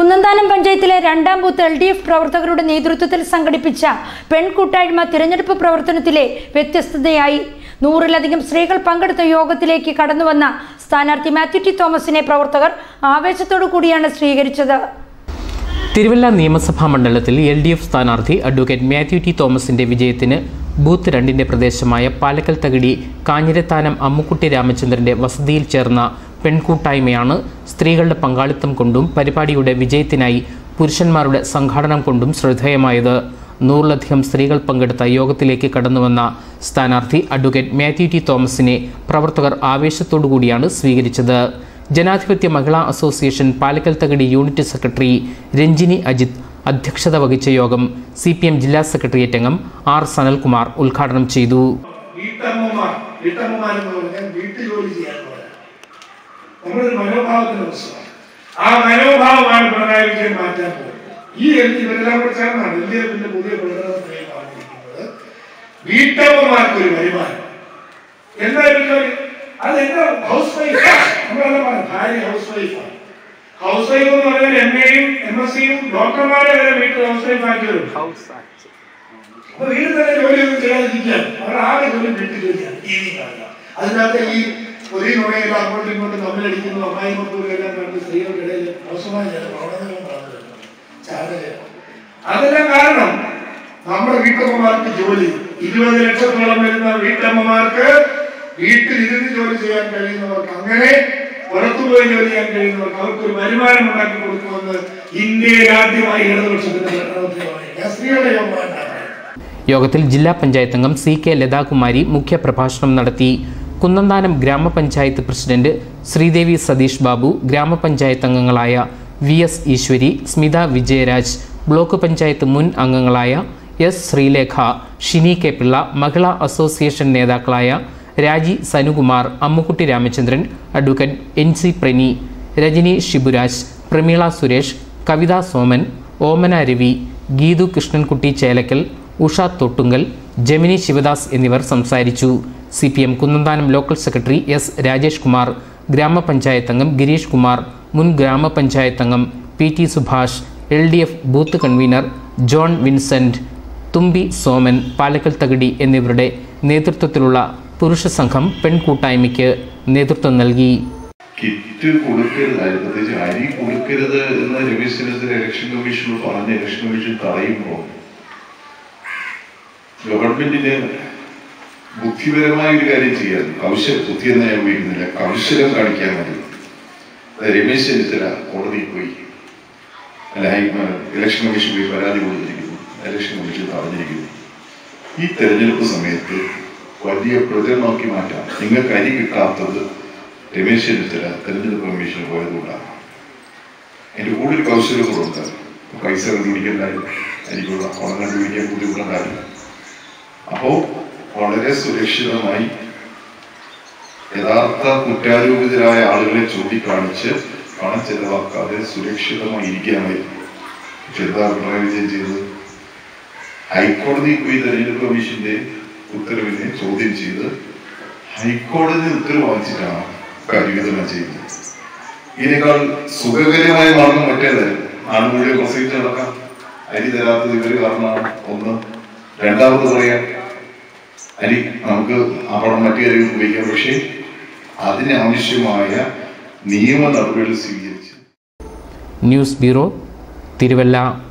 കുന്നന്താനം പഞ്ചായത്തിലെ രണ്ടാം booth L D F പ്രവർത്തകരുടെ നേതൃത്വത്തിൽ സംഘടിപ്പിച്ച പെൺകൂട്ടായ്മ തിരഞ്ഞെടുപ്പ് പ്രവർത്തനത്തിലെ വ്യത്യസ്തതയായി നൂറിലധികം സ്ത്രീകൾ പങ്കെടുത്ത യോഗത്തിലേക്ക് കടന്നുവന്ന സ്ഥാനാർത്ഥി മാത്യു ടി തോമസിനെ പ്രവർത്തകർ ആവേശത്തോടു കൂടിയാണ് സ്വീകരിച്ചത് തിരുവല്ല നിയമസഭാ മണ്ഡലത്തിൽ എൽ ഡി എഫ് സ്ഥാനാർത്ഥി അഡ്വക്കേറ്റ് മാത്യു ടി തോമസിന്റെ വിജയത്തിന് ബൂത്ത് രണ്ടിന്റെ പ്രദേശമായ പാലക്കൽ തകിടി കാഞ്ഞിരത്താനം അമ്മുക്കുട്ടി രാമചന്ദ്രന്റെ വസതിയിൽ ചേർന്ന പെൺകൂട്ടായ്മയാണ് സ്ത്രീകളുടെ പങ്കാളിത്തം കൊണ്ടും പരിപാടിയുടെ വിജയത്തിനായി പുരുഷന്മാരുടെ സംഘാടനം കൊണ്ടും ശ്രദ്ധേയമായത് നൂറിലധികം സ്ത്രീകൾ പങ്കെടുത്ത യോഗത്തിലേക്ക് കടന്നുവന്ന സ്ഥാനാർത്ഥി അഡ്വക്കേറ്റ് മാത്യു ടി തോമസിനെ പ്രവർത്തകർ ആവേശത്തോടു കൂടിയാണ് സ്വീകരിച്ചത് ജനാധിപത്യ മഹിളാ association Palakkal Thakadi unit secretary Ranjini Ajith അധ്യക്ഷത വഹിച്ച യോഗം സി പി എം ജില്ലാ സെക്രട്ടേറിയറ്റ് അംഗം ആർ സനൽകുമാർ ഉദ്ഘാടനം ചെയ്തു വീട്ടമ്മമാർ വീട്ടമ്മമാരെന്ന് പറഞ്ഞാൽ വീട്ടുജോലി ചെയ്യാനുള്ളവരാണ് നമ്മളൊരു മനോഭാവത്തിന്റെ പ്രശ്നമാണ് ആ മനോഭാവമാണ് പിണറായി വിജയൻ മാറ്റാൻ പോകുന്നത് ഈ എൽ ഇവരെല്ലാം കൂടെ ചേർന്നാണ് എൽ ഡി എഫിന്റെ പുതിയ പ്രകടനത്തിലേക്ക് പറഞ്ഞിരിക്കുന്നത് വീട്ടമ്മമാർക്കൊരു വരുമാനം എന്തായാലും ജോലി അത് എന്താ ഹൗസ് വൈഫ് നമ്മളെല്ലാം പറഞ്ഞു ഭാര്യ ഹൗസ് വൈഫാണ് ഹൗസ് വൈഫ് എന്ന് പറഞ്ഞാൽ എം എയും എം എസ് സിയും ഡോക്ടർമാരെ വരെ വീട്ടിൽ ഹൗസ് വൈഫ് ആക്കിയവരും അപ്പൊ വീട്ടിൽ തന്നെ ജോലിയൊന്നും ചെയ്യാതിരിക്കാൻ അവർ ആകെ ജോലി വീട്ടിൽ ജോലിയാണ് ടി വി കാണുക അതിനകത്ത് ഈ ഒരേ നുണയെല്ലാം അങ്ങോട്ടും ഇങ്ങോട്ടും തമ്മിലടിക്കുന്നു അമ്മായിമക്കളും എല്ലാം കണ്ട് സ്ത്രീകൾക്കിടയിൽ മോശമായ ചില പ്രവണതകളും കാണുന്നുണ്ട് ചാനലുകൾ അതെല്ലാം കാരണം നമ്മുടെ വീട്ടമ്മമാർക്ക് ജോലി ഇരുപത് ലക്ഷത്തോളം വരുന്ന വീട്ടമ്മമാർക്ക് വീട്ടിലിരുന്ന് ജോലി ചെയ്യാൻ കഴിയുന്നവർക്ക് അങ്ങനെ പുറത്തുപോയി ജോലി ചെയ്യാൻ കഴിയുന്നവർക്ക് അവർക്കൊരു വരുമാനം ഉണ്ടാക്കി കൊടുക്കുമെന്ന് ഇന്ത്യയിൽ ആദ്യമായി ഇടതുപക്ഷത്തിന്റെ പ്രകടനത്തിലുമായി ഞാൻ സ്ത്രീകളുടെ യോഗമാണ് യോഗത്തിൽ ജില്ലാ പഞ്ചായത്ത് അംഗം സി കെ ലതാകുമാരി മുഖ്യപ്രഭാഷണം നടത്തി കുന്നന്താനം ഗ്രാമപഞ്ചായത്ത് പ്രസിഡന്റ് ശ്രീദേവി സതീഷ് ബാബു ഗ്രാമപഞ്ചായത്ത് അംഗങ്ങളായ V S Eswari Smitha Vijayaraj block panchayat മുൻ അംഗങ്ങളായ എസ് ശ്രീലേഖ ഷിനി കെ പിള്ള മഹിളാ അസോസിയേഷൻ നേതാക്കളായ Raji Sanukumar Ammukutty Ramachandran advocate N C Prani Rajani Shiburaj Prameela Suresh Kavitha Soman Omana Ravi Geethu Krishnankutty Chelakkal Usha Thottungal Jemini Sivadas എന്നിവർ സംസാരിച്ചു C P M Kunnamthanam local secretary S Rajesh Kumar ഗ്രാമപഞ്ചായത്ത് അംഗം ഗിരീഷ് കുമാർ മുൻ ഗ്രാമപഞ്ചായത്ത് അംഗം P T Subhash L D F booth convener John Vincent Thumbi Soman Palakkal തകടി എന്നിവരുടെ നേതൃത്വത്തിലുള്ള പുരുഷ സംഘം പെൺകൂട്ടായ്മയ്ക്ക് നേതൃത്വം നൽകി കിറ്റ് കൊടുക്കരുതായിരുന്നു പ്രത്യേകിച്ച് അരി കൊടുക്കരുത് എന്ന് രമേശ് ചെന്നിത്തല ഇലക്ഷൻ കമ്മീഷനോട് പറഞ്ഞ് ഇലക്ഷൻ കമ്മീഷൻ തടയുമ്പോൾ ഗവൺമെന്റിന് ബുദ്ധിപരമായ ഒരു കാര്യം ചെയ്യാൻ കൗശല ബുദ്ധി എന്ന് ഞാൻ ഉപയോഗിക്കുന്നില്ല കൗശലം കാണിക്കാൻ മതി അത് രമേശ് ചെന്നിത്തല കോടതിയിൽ പോയി അല്ല ഹൈ ഇലക്ഷൻ കമ്മീഷൻ പോയി പരാതി കൊടുത്തിരിക്കുന്നു ഇലക്ഷൻ കമ്മീഷൻ തടഞ്ഞിരിക്കുന്നു ഈ തെരഞ്ഞെടുപ്പ് സമയത്ത് വലിയ പ്രചരണമാക്കി മാറ്റാം നിങ്ങൾക്ക് അരി കിട്ടാത്തത് രമേശ് ചെന്നിത്തല തെരഞ്ഞെടുപ്പ് കമ്മീഷൻ പോയതുകൊണ്ടാണ് എൻ്റെ കൂടുതൽ കൗശലങ്ങളുണ്ട് പൈസ കണ്ടുപിടിക്കണ്ടായിരുന്നു അരിക്കുള്ള പണം കണ്ടുപിടിക്കാൻ ബുദ്ധിമുട്ടുണ്ടായിരുന്നു അപ്പോൾ വളരെ സുരക്ഷിതമായി യഥാർത്ഥ കുറ്റാരോപിതരായ ആളുകളെ ചൂണ്ടിക്കാണിച്ച് പണം ചെലവാക്കാതെ സുരക്ഷിതമായി ഇരിക്കാമായിരുന്നു പക്ഷെ എന്താ പിണറായി വിജയൻ ചെയ്തത് ഹൈക്കോടതി പോയി തെരഞ്ഞെടുപ്പ് കമ്മീഷന്റെ ഉത്തരവിനെ ചോദ്യം ചെയ്ത് ഹൈക്കോടതി ഉത്തരവ് വാങ്ങിച്ചിട്ടാണ് കാര്യവിതരണം ചെയ്യുന്നത് ഇതിനേക്കാൾ സുഖകരമായ മാർഗം മറ്റേതായിരുന്നു ആണുങ്ങളുടെ പ്രസവിച്ച് നടക്കാം അരി തരാത്തത് ഇവര് കാരണമാണ് ഒന്ന് രണ്ടാമത് പറയാം അരി നമുക്ക് അവിടെ മറ്റു കാര്യങ്ങൾ ഉപയോഗിക്കാം പക്ഷേ അതിനാവശ്യമായ നിയമ നടപടികൾ സ്വീകരിച്ച് ന്യൂസ് ബ്യൂറോ തിരുവല്ല